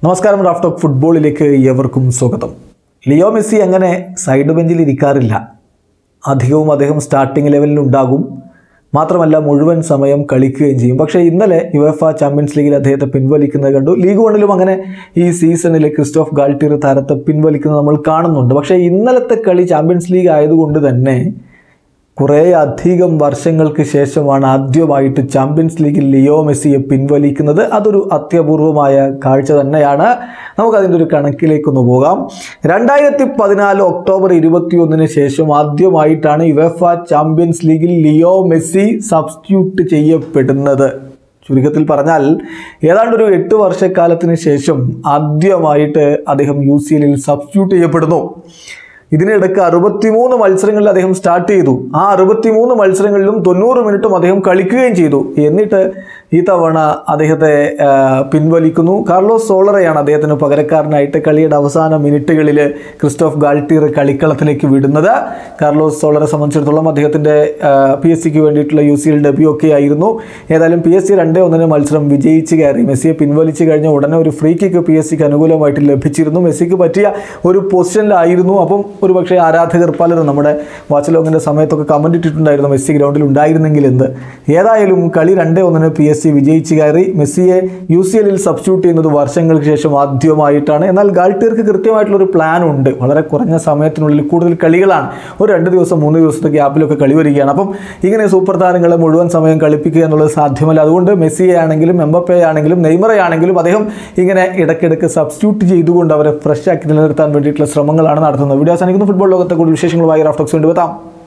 നമസ്കാരം Raf talk ഫുട്ബോളിലേക്ക് ഏവർക്കും സ്വാഗതം ലിയോ മെസ്സി അങ്ങനെ സൈഡ് ബെഞ്ചിൽ ഇരിക്കാറില്ല അധികവും അദ്ദേഹം സ്റ്റാർട്ടിംഗ് ലെവലിൽ ഉണ്ടാകും മാത്രമല്ല മുഴുവൻ സമയം കളിക്കുകയും ചെയ്യും പക്ഷേ ഇന്നലെ യുഎഫ ചാമ്പ്യൻസ് ലീഗിൽ അദ്ദേഹത്തെ പിൻവലിക്കുന്നത് കണ്ടു ലീഗ് വണ്ണിലും അങ്ങനെ ഈ സീസണിൽ ക്രിസ്റ്റോഫ് ഗാൾട്ടിയർ താരത്തെ പിൻവലിക്കുന്നത് നമ്മൾ കാണുന്നുണ്ട് പക്ഷേ ഇന്നലത്തെ കളി ചാമ്പ്യൻസ് ലീഗ് ആയതുകൊണ്ട് തന്നെ കുറേ അധികം വർഷങ്ങൾക്ക് ശേഷമാണ് ആദ്യമായിട്ട് ചാമ്പ്യൻസ് ലീഗിൽ ലിയോ മെസ്സിയെ പിൻവലിക്കുന്നത് അതൊരു അത്യപൂർവമായ കാഴ്ച തന്നെയാണ് നമുക്കതിൻ്റെ ഒരു കണക്കിലേക്കൊന്ന് പോകാം രണ്ടായിരത്തി പതിനാല് ഒക്ടോബർ ഇരുപത്തിയൊന്നിന് ശേഷം ആദ്യമായിട്ടാണ് യുവഫ ചാമ്പ്യൻസ് ലീഗിൽ ലിയോ മെസ്സി സബ്സ്റ്റിറ്റ്യൂട്ട് ചെയ്യപ്പെടുന്നത് ചുരുക്കത്തിൽ പറഞ്ഞാൽ ഏതാണ്ട് ഒരു എട്ട് വർഷക്കാലത്തിന് ശേഷം ആദ്യമായിട്ട് അദ്ദേഹം യു സി എല്ലിൽ സബ്സ്റ്റിറ്റ്യൂട്ട് ചെയ്യപ്പെടുന്നു ഇതിനിടയ്ക്ക് അറുപത്തിമൂന്ന് മത്സരങ്ങളിൽ അദ്ദേഹം സ്റ്റാർട്ട് ചെയ്തു ആ അറുപത്തിമൂന്ന് മത്സരങ്ങളിലും തൊണ്ണൂറ് മിനിറ്റും അദ്ദേഹം കളിക്കുകയും ചെയ്തു എന്നിട്ട് ഈ തവണ അദ്ദേഹത്തെ ആ, പിൻവലിക്കുന്നു കാർലോസ് സോളറയാണ് അദ്ദേഹത്തിന് പകരക്കാരനായിട്ട് കളിയുടെ അവസാന മിനിറ്റുകളിൽ ക്രിസ്റ്റോഫ് ഗാൾട്ടീർ കളിക്കളത്തിലേക്ക് വിടുന്നത് കാർലോസ് സോളറെ സംബന്ധിച്ചിടത്തോളം അദ്ദേഹത്തിൻ്റെ പി എസ് സിക്ക് വേണ്ടിയിട്ടുള്ള യു സി എൽ ഡെബ്യൂ ഒക്കെ ആയിരുന്നു ഏതായാലും പി എസ് സി രണ്ടേ ഒന്നിന് മത്സരം വിജയിച്ച് കയറി മെസ്സിയെ പിൻവലിച്ച് കഴിഞ്ഞ ഉടനെ ഒരു ഫ്രീ കിക്ക് പി എസ് സിക്ക് അനുകൂലമായിട്ട് ലഭിച്ചിരുന്നു മെസ്സിക്ക് പറ്റിയ ഒരു പൊസിഷനിലായിരുന്നു അപ്പം ഒരു പക്ഷേ ആരാധകർ പലരും നമ്മുടെ വാച്ചലോങ്ങിൻ്റെ സമയത്തൊക്കെ കമൻ്റ് ഇട്ടിട്ടുണ്ടായിരുന്നു മെസ്സി ഗ്രൗണ്ടിൽ ഉണ്ടായിരുന്നെങ്കിൽ എന്ത് ഏതായാലും കളി രണ്ടേ ഒന്നിന് പി എസ് സി വിജയിച്ച് കയറി മെസ്സിയെ യു സി എല്ലിൽ സബ്സ്റ്റിറ്റ്യൂട്ട് ചെയ്യുന്നത് വർഷങ്ങൾക്ക് ശേഷം ആദ്യമായിട്ടാണ് എന്നാൽ ഗാൾട്ടിയർക്ക് കൃത്യമായിട്ടുള്ളൊരു പ്ലാൻ ഉണ്ട് വളരെ കുറഞ്ഞ സമയത്തിനുള്ളിൽ കൂടുതൽ കളികളാണ് ഒരു രണ്ട് ദിവസം മൂന്ന് ദിവസത്തെ ഗ്യാപ്പിലൊക്കെ കളി വരികയാണ് അപ്പം ഇങ്ങനെ സൂപ്പർ താരങ്ങളെ മുഴുവൻ സമയം കളിപ്പിക്കുക എന്നുള്ളത് സാധ്യമല്ല അതുകൊണ്ട് മെസ്സിയെ ആണെങ്കിലും എംബപ്പെ ആണെങ്കിലും നെയ്മറെ ആണെങ്കിലും അദ്ദേഹം ഇങ്ങനെ ഇടയ്ക്കിടയ്ക്ക് സബ്സ്റ്റിറ്റ്യൂട്ട് ചെയ്തുകൊണ്ട് അവരെ ഫ്രഷ് ആക്കി നിലനിർത്താൻ വേണ്ടിയിട്ടുള്ള ശ്രമങ്ങളാണ് നടത്തുന്നത് വീഡിയോ അവസാനിക്കുന്ന ഫുട്ബോൾ ലോകത്തെ കൂടുതൽ വിശേഷങ്ങളുമായി റാഫ്റ്റോക്സ് വേണ്ടി എത്താം